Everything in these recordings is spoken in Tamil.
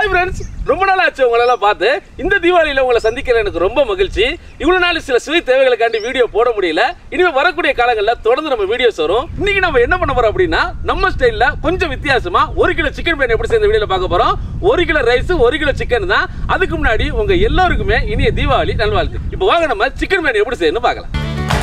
ஹாய் ஃப்ரெண்ட்ஸ் ரொம்ப நாள் ஆச்சு உங்களெல்லாம் பார்த்து இந்த தீபாவளியில் உங்களை சந்திக்கிற எனக்கு ரொம்ப மகிழ்ச்சி இவ்வளோ நாள் சில சுய தேவைகளுக்காண்டி வீடியோ போட முடியல இனிமேல் வரக்கூடிய காலங்களில் தொடர்ந்து நம்ம வீடியோஸ் வரும் இன்னைக்கு நம்ம என்ன பண்ண போறோம் அப்படின்னா நம்ம ஸ்டைலில் கொஞ்சம் வித்தியாசமா ஒரு கிலோ சிக்கன் பிரியாணி எப்படி சேர்ந்த வீடியோவில் பார்க்க போறோம் ஒரு கிலோ ரைஸ் ஒரு கிலோ சிக்கன் தான் அதுக்கு முன்னாடி உங்க எல்லாருக்குமே இனிய தீபாவளி நல்வாழ்த்து இப்போ வாங்க நம்ம சிக்கன் பிரியாணி எப்படி செய்யணும்னு பார்க்கலாம்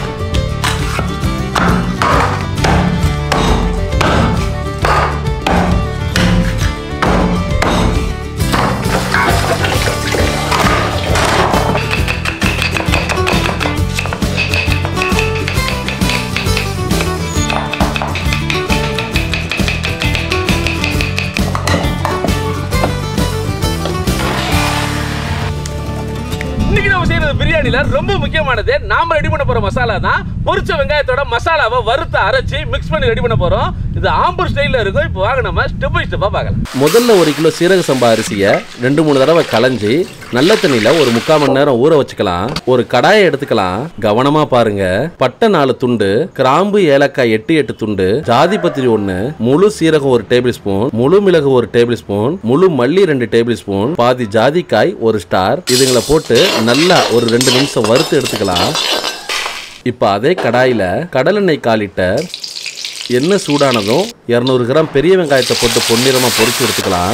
இன்னைக்கு நம்ம செய்யறது பிரியாணில ரொம்ப முக்கியமானது நாம ரெடி பண்ண போற மசாலா தான் பொரிச்ச வெங்காயத்தோட மசாலாவை வறுத்து அரைச்சு மிக்ஸ் பண்ணி ரெடி பண்ண போறோம் இது ஆம்பூர் ஸ்டைல்ல இருக்கும் இப்போ வாங்க நம்ம ஸ்டெப் பை ஸ்டெப்பா பார்க்கலாம் முதல்ல ஒரு கிலோ சீரக சம்பா அரிசியை ரெண்டு மூணு தடவை களைஞ்சி நல்ல தண்ணியில ஒரு முக்கால் மணி நேரம் ஊற வச்சுக்கலாம் ஒரு கடாயை எடுத்துக்கலாம் கவனமா பாருங்க பட்டை நாலு துண்டு கிராம்பு ஏலக்காய் எட்டு எட்டு துண்டு ஜாதி பத்திரி ஒண்ணு முழு சீரகம் ஒரு டேபிள் ஸ்பூன் முழு மிளகு ஒரு டேபிள் ஸ்பூன் முழு மல்லி ரெண்டு டேபிள் ஸ்பூன் பாதி ஜாதிக்காய் ஒரு ஸ்டார் இதுங்களை போட்டு நல்லா ஒரு ரெண்டு நிமிஷம் வறுத்து எடுத்துக்கலாம் இப்போ அதே கடாயில கடலெண்ணெய் கால் லிட்டர் எண்ணெய் சூடானதும் இரநூறு கிராம் பெரிய வெங்காயத்தை போட்டு பொன்னிறமாக பொரிச்சு எடுத்துக்கலாம்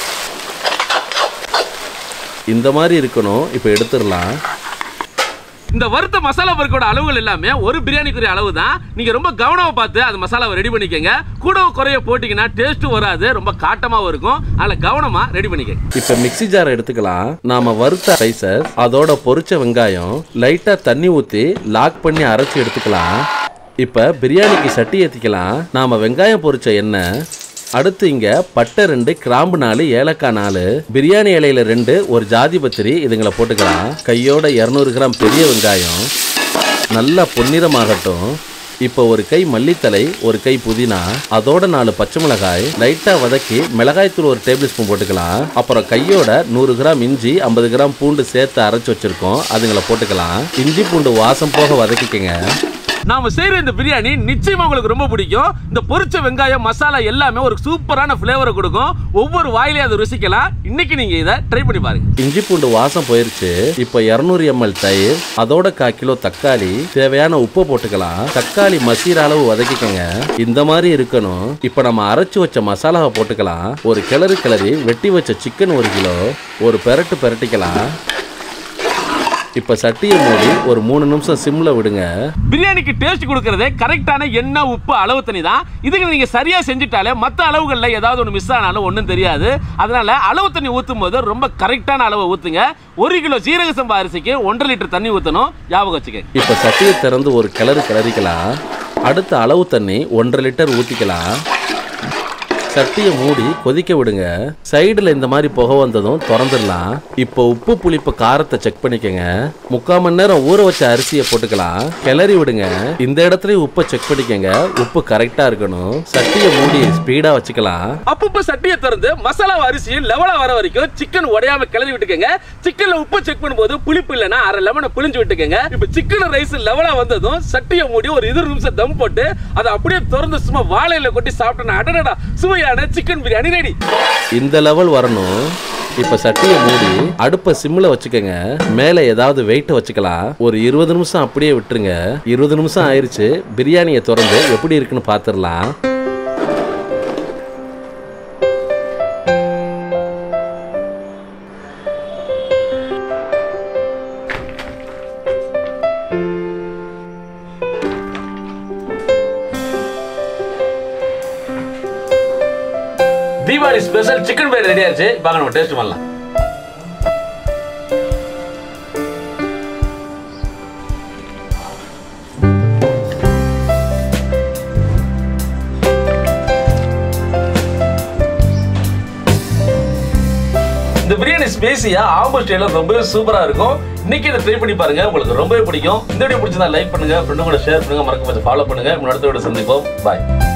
இந்த மாதிரி இருக்கணும் இப்போ எடுத்துடலாம் இந்த வறுத்த மசாலா பொருட்களோட அளவுகள் எல்லாமே ஒரு பிரியாணிக்குரிய அளவு தான் நீங்க ரொம்ப கவனமா பார்த்து அந்த மசாலாவை ரெடி பண்ணிக்கங்க கூட குறைய போட்டீங்கன்னா டேஸ்ட்டும் வராது ரொம்ப காட்டமாவும் இருக்கும் அதனால கவனமா ரெடி பண்ணிக்கங்க இப்போ மிக்ஸி ஜாரை எடுத்துக்கலாம் நாம வறுத்த ரைசஸ் அதோட பொரிச்ச வெங்காயம் லைட்டா தண்ணி ஊற்றி லாக் பண்ணி அரைச்சி எடுத்துக்கலாம் இப்போ பிரியாணிக்கு சட்டி ஏற்றிக்கலாம் நாம வெங்காயம் பொரிச்ச எண்ணெய் அடுத்து இங்க பட்டை ரெண்டு கிராம்பு நாலு ஏலக்காய் நாலு பிரியாணி இலையில ரெண்டு ஒரு ஜாதி பத்திரி இதுங்களை போட்டுக்கலாம் கையோட இரநூறு கிராம் பெரிய வெங்காயம் நல்லா பொன்னிறமாகட்டும் இப்போ ஒரு கை மல்லித்தலை ஒரு கை புதினா அதோட நாலு பச்சை மிளகாய் லைட்டா வதக்கி மிளகாய்த்தூள் ஒரு டேபிள் ஸ்பூன் போட்டுக்கலாம் அப்புறம் கையோட நூறு கிராம் இஞ்சி ஐம்பது கிராம் பூண்டு சேர்த்து அரைச்சு வச்சிருக்கோம் அதுங்களை போட்டுக்கலாம் இஞ்சி பூண்டு வாசம் போக வதக்கிக்கங்க நாம செய்யற இந்த பிரியாணி நிச்சயமா உங்களுக்கு ரொம்ப பிடிக்கும் இந்த பொரிச்ச வெங்காயம் மசாலா எல்லாமே ஒரு சூப்பரான ஃப்ளேவரை கொடுக்கும் ஒவ்வொரு வாயிலையும் அதை ருசிக்கலாம் இன்னைக்கு நீங்க இதை ட்ரை பண்ணி பாருங்க இஞ்சி பூண்டு வாசம் போயிருச்சு இப்போ இரநூறு எம்எல் தயிர் அதோட கால் கிலோ தக்காளி தேவையான உப்பு போட்டுக்கலாம் தக்காளி மசீர அளவு வதக்கிக்கங்க இந்த மாதிரி இருக்கணும் இப்போ நம்ம அரைச்சு வச்ச மசாலாவை போட்டுக்கலாம் ஒரு கிளறு கிளறி வெட்டி வச்ச சிக்கன் ஒரு கிலோ ஒரு பெரட்டு பெரட்டிக்கலாம் இப்போ சட்டியை மூடி ஒரு மூணு நிமிஷம் சிம்ல விடுங்க பிரியாணிக்கு டேஸ்ட் கொடுக்கறதே கரெக்டான எண்ணெய் உப்பு அளவு தண்ணி தான் இதுக்கு நீங்க சரியா செஞ்சுட்டாலே மற்ற அளவுகளில் ஏதாவது ஒன்று மிஸ் ஆனாலும் ஒன்றும் தெரியாது அதனால அளவு தண்ணி ஊற்றும் போது ரொம்ப கரெக்டான அளவை ஊற்றுங்க ஒரு கிலோ சீரக சம்பா அரிசிக்கு ஒன்றரை லிட்டர் தண்ணி ஊற்றணும் ஞாபகம் வச்சுக்க இப்போ சட்டியை திறந்து ஒரு கிளறு கிளறிக்கலாம் அடுத்த அளவு தண்ணி ஒன்றரை லிட்டர் ஊற்றிக்கலாம் சட்டியை மூடி கொதிக்க விடுங்க சைடுல இந்த மாதிரி புகை வந்ததும் திறந்துடலாம் இப்போ உப்பு புளிப்பு காரத்தை செக் பண்ணிக்கங்க முக்கால் மணி நேரம் ஊற வச்ச அரிசியை போட்டுக்கலாம் கிளறி விடுங்க இந்த இடத்துல உப்பை செக் பண்ணிக்கங்க உப்பு கரெக்டா இருக்கணும் சட்டியை மூடி ஸ்பீடா வச்சுக்கலாம் அப்பப்போ சட்டியை திறந்து மசாலா அரிசி லெவலா வர வரைக்கும் சிக்கன் உடையாம கிளறி விட்டுக்கங்க சிக்கன்ல உப்பு செக் பண்ணும்போது புளிப்பு இல்லைன்னா அரை லெமனை புளிஞ்சு விட்டுக்கங்க இப்போ சிக்கன் ரைஸ் லெவலா வந்ததும் சட்டியை மூடி ஒரு இருபது நிமிஷம் தம் போட்டு அதை அப்படியே திறந்து சும்மா வாழையில கொட்டி சாப்பிட்டோன்னா அடடடா சுவையான சிக்கன் பிரியாணி ரெடி இந்த லெவல் வரணும் இப்ப சட்டியை மூடி அடுப்பை சிம்ல வச்சுக்கோங்க மேல ஏதாவது வெயிட் வச்சுக்கலாம் ஒரு இருபது நிமிஷம் அப்படியே விட்டுருங்க இருபது நிமிஷம் ஆயிருச்சு பிரியாணியை திறந்து எப்படி இருக்குன்னு பாத்துரலாம் Deepavali special chicken biryani ready ஆச்சு வாங்க நம்ம டேஸ்ட் பண்ணலாம் இந்த பிரியாணி ஸ்பேசியா ஆம்பூர் ஸ்டைல ரொம்பவே சூப்பரா இருக்கும் இன்னைக்கு இதை ட்ரை பண்ணி பாருங்க உங்களுக்கு ரொம்பவே பிடிக்கும் இந்த வீடியோ பிடிச்சதா லைக் பண்ணுங்க ஃப்ரெண்டு கூட ஷேர் பண்ணுங்க மறக்காம ஃபாலோ பண்ணுங்க அடுத்த வீடியோ சந்திப்போம் பாய்